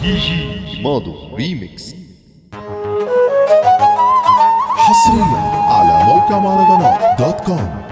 دي جي ماضو ريميكس حصريا على موقع مهرجانات دوت كوم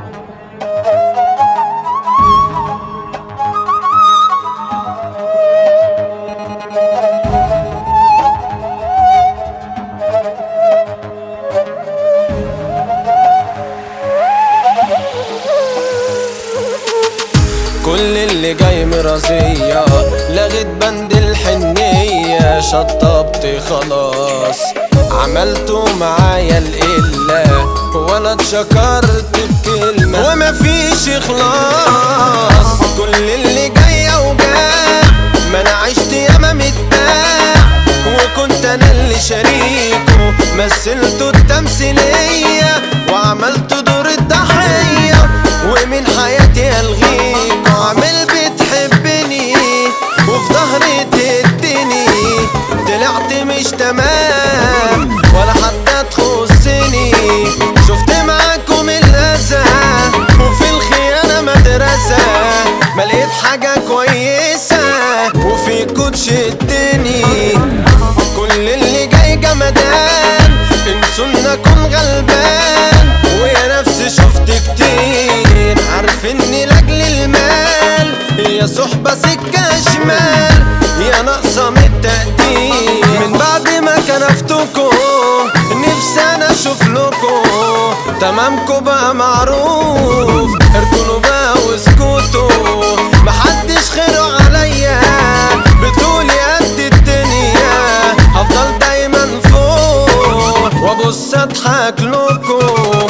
كل اللي جاي مرازية لغيت بند الحنية شطبت خلاص عملته معايا القلة ولا اتشكرت بكلمة ومفيش اخلاص كل اللي جاي وجاء ما انا عشت ياما متباع وكنت انا اللي شريكه مثلته التمثيلية وعملت دور الضحية ومن حياتي الغيك وعمل بتحبني وفي ظهري تدني طلعت مش تمام ولا حتى تخصني شفت معاكم الأذى وفي الخيانة مدرسة ما لقيت حاجة كويسة وفيكوا تشدني كل اللي جاي جمدان انسوا ان اكون غلبان ويا نفسي شفت كتير عارف اني لاجل المال يا صحبة سكة شمال يا ناقصة من التقدير من بعد ما كنفتكم نفسي انا اشوف لكم تمامكم بقى معروف اركنوا بقى واسكتوا محدش خيره عليا بتقولي قد الدنيا هفضل دايما فوق وابص اضحك لكم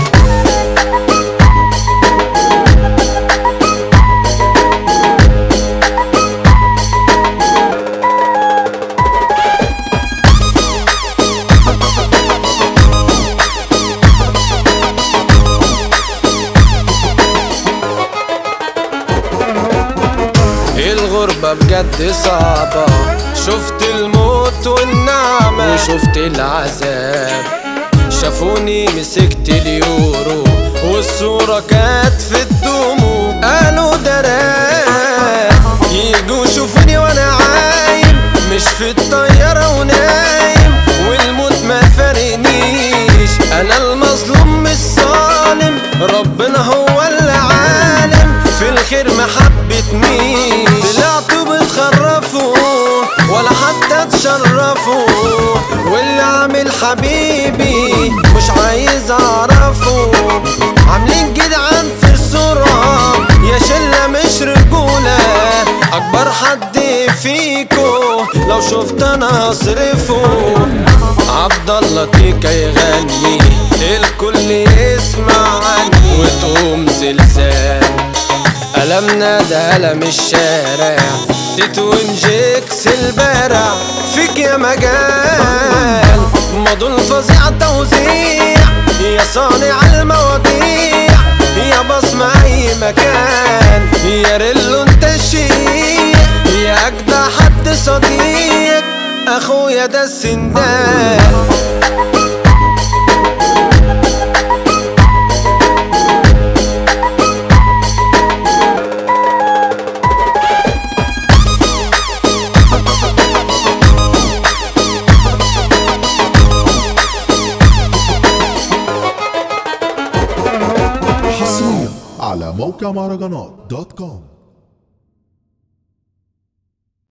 الغربة بجد صعبة شفت الموت والنعمة وشفت العذاب شافوني مسكت اليورو والصورة كانت في الدموع قالوا ده راب يجوا يشوفوني وانا عايم مش في الطيارة ونايم والموت ما فارقنيش انا المظلوم مش ظالم ربنا هو اللي عالم في الخير ما حبتنيش طلعتوا بتخرفوا ولا حتى تشرفوا واللي عامل حبيبي مش عايز اعرفه عاملين جدعان في الصورة يا شلة مش رجولة اكبر حد فيكو لو شفت انا هصرفه عبد الله تيكا يغني الكل يسمع عني وتقوم زلزال ألمنا ده ألم الشارع تيتو انجكس البارع فيك يا مجال ماضو الفظيع توزيع يا صانع المواضيع يا بصمة أي مكان يا ريلو انت الشيء يا أجدع حد صديق أخويا ده السندال حصريا على موقع مهرجانات دوت كوم